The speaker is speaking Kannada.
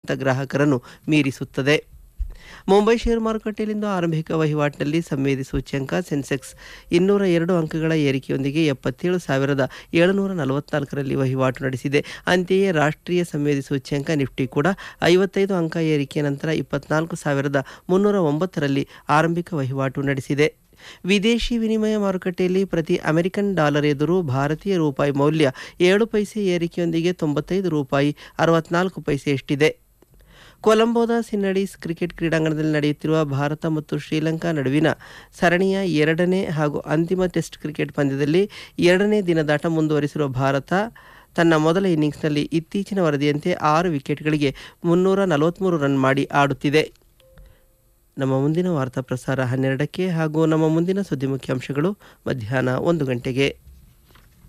ಗರಿಷ್ಠ ಗ್ರಾಹಕರನ್ನು ಮೀರಿಸುತ್ತದೆ ಮುಂಬೈ ಷೇರು ಮಾರುಕಟ್ಟೆಯಲ್ಲಿಂದು ಆರಂಭಿಕ ವಹಿವಾಟಿನಲ್ಲಿ ಸಂವೇದಿ ಸೂಚ್ಯಂಕ ಸೆನ್ಸೆಕ್ಸ್ ಇನ್ನೂರ ಎರಡು ಅಂಕಗಳ ಏರಿಕೆಯೊಂದಿಗೆ ಎಪ್ಪತ್ತೇಳು ಸಾವಿರದ ಏಳುನೂರ ನಲವತ್ನಾಲ್ಕರಲ್ಲಿ ವಹಿವಾಟು ನಡೆಸಿದೆ ಅಂತೆಯೇ ರಾಷ್ಟ್ರೀಯ ಸಂವೇದಿ ಸೂಚ್ಯಂಕ ನಿಫ್ಟಿ ಕೂಡ ಐವತ್ತೈದು ಅಂಕ ಏರಿಕೆಯ ನಂತರ ಇಪ್ಪತ್ನಾಲ್ಕು ಸಾವಿರದ ಮುನ್ನೂರ ಒಂಬತ್ತರಲ್ಲಿ ಆರಂಭಿಕ ವಹಿವಾಟು ನಡೆಸಿದೆ ವಿದೇಶಿ ವಿನಿಮಯ ಮಾರುಕಟ್ಟೆಯಲ್ಲಿ ಪ್ರತಿ ಅಮೆರಿಕನ್ ಡಾಲರ್ ಎದುರು ಭಾರತೀಯ ರೂಪಾಯಿ ಮೌಲ್ಯ ಏಳು ಪೈಸೆ ಏರಿಕೆಯೊಂದಿಗೆ ತೊಂಬತ್ತೈದು ರೂಪಾಯಿ ಅರವತ್ನಾಲ್ಕು ಪೈಸೆಯಷ್ಟಿದೆ ಕೊಲಂಬೋದ ಸಿನ್ನಡೀಸ್ ಕ್ರಿಕೆಟ್ ಕ್ರೀಡಾಂಗಣದಲ್ಲಿ ನಡೆಯುತ್ತಿರುವ ಭಾರತ ಮತ್ತು ಶ್ರೀಲಂಕಾ ನಡುವಿನ ಸರಣಿಯ ಎರಡನೇ ಹಾಗೂ ಅಂತಿಮ ಟೆಸ್ಟ್ ಕ್ರಿಕೆಟ್ ಪಂದ್ಯದಲ್ಲಿ ಎರಡನೇ ದಿನದಾಟ ಮುಂದುವರಿಸಿರುವ ಭಾರತ ತನ್ನ ಮೊದಲ ಇನ್ನಿಂಗ್ಸ್ನಲ್ಲಿ ಇತ್ತೀಚಿನ ವರದಿಯಂತೆ ಆರು ವಿಕೆಟ್ಗಳಿಗೆ ಮುನ್ನೂರ ನಲವತ್ತ್ಮೂರು ರನ್ ಮಾಡಿ ಆಡುತ್ತಿದೆ ನಮ್ಮ ಮುಂದಿನ ವಾರ್ತಾ ಪ್ರಸಾರ ಹನ್ನೆರಡಕ್ಕೆ ಹಾಗೂ ನಮ್ಮ ಮುಂದಿನ ಸುದ್ದಿ ಮುಖ್ಯಾಂಶಗಳು ಮಧ್ಯಾಹ್ನ ಒಂದು ಗಂಟೆಗೆ